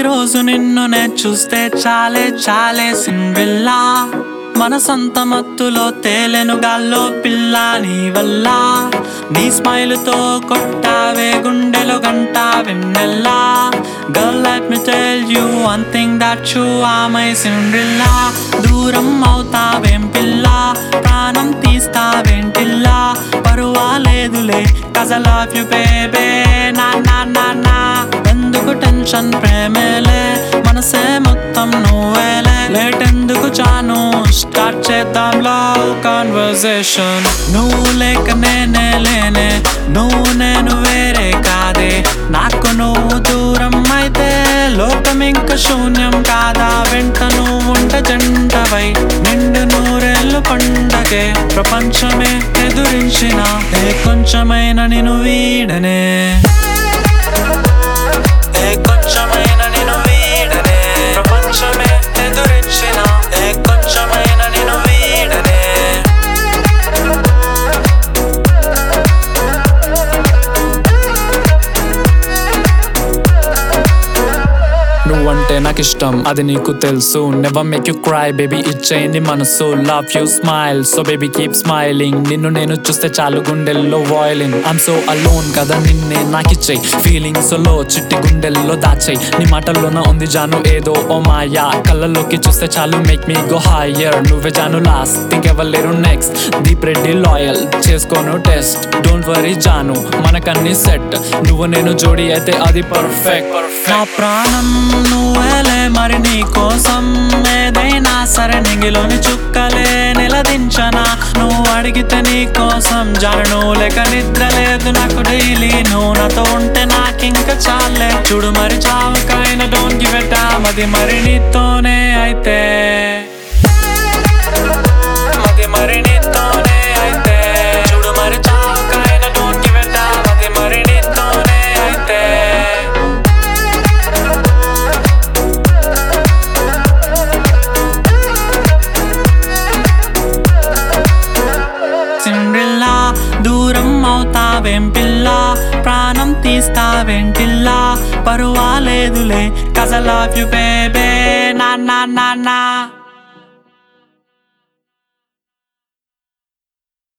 ప్రతిరోజు నిన్ను నే చూస్తే చాలే చాలే సిండ్రిల్లా మన సొంత మత్తులో తేలెను గాల్లో పిల్ల నీ వల్ల నీ స్మైలుతో కొట్టావే గుండెలో గంట వెన్నెల్లా girl let me tell you one thing that you are my Cinderella దూరం అవుతావేం పిల్ల ప్రాణం తీస్తావేంటిల్లా పరువాలేదులే కజ లవ్ యు బేబే నా నా నా నా ఎందుకు టెన్షన్ ప్రేమేలే మనసే మొత్తం నువ్వేలే లేట్ ఎందుకు చాను స్టార్ట్ చేద్దాం లవ్ కాన్వర్సేషన్ నువ్వు లేక నేనే లేనే నువ్వు నేను వేరే కాదే నాకు నువ్వు దూరం అయితే లోకం ఇంకా శూన్యం కాదా వెంట నువ్వు ఉంట జంటవై నిండు నూరేళ్ళు పండగే ప్రపంచమే ఎదురించిన ఏ కొంచెమైన నేను వీడనే ఏ కొంచెమైన నేను వీడనే ప్రపంచమే ఎదురించిన ఏ కొంచెమైన నేను వీడనే నువ్వంటే నాకు ఇష్టం అది నీకు తెలుసు never make you cry baby ఇచ్చేయండి మనసు love you smile so baby keep smiling నిన్ను నేను చూస్తే చాలు గుండెల్లో వాయిలింగ్ ఐమ్ సో అలోన్ కదా నిన్నే నాకిచ్చేయి ఫీలింగ్స్ లో చిట్టి గుండెల్లో దాచేయి నీ మాటల్లోన ఉంది జాను ఏదో ఓ మాయా కళ్ళలోకి చూస్తే చాలు మేక్ మీ గో హైయర్ నువ్వే జాను లాస్ట్ థింక్ ఎవర్ లేరు నెక్స్ట్ దీప్ రెడ్డి లాయల్ చేసుకోను టెస్ట్ డోంట్ వరీ జాను మనకన్నీ సెట్ నువ్వు నేను జోడి అయితే అది పర్ఫెక్ట్ నా పర్ఫెక్ట్ ప్రాణం నువ్వేలే మరి నీ కోసం ఏదైనా సరే నింగిలోని చుక్కలే నిలదించనా నువ్వు అడిగితే నీ కోసం జరను లేక నిద్ర లేదు నాకు డైలీ నువ్వు నాతో ఉంటే నాకింక చాలే చూడు మరి చావుకైనా డోంట్ గివ్ ఎట్ అది మరి నీతోనే అయితే అది మరి నీతోనే అయితే చూడు మరి చావుకైనా డోంట్ గివ్ ఎట్ అది మరి నీతోనే అయితే సిండ్రిల్లా దూరం అవుతావేం పిల్ల ప్రాణం తీస్తావేంటిల్లా పరువాలేదులే కజ లవ్ యు బేబే నా నా నా నా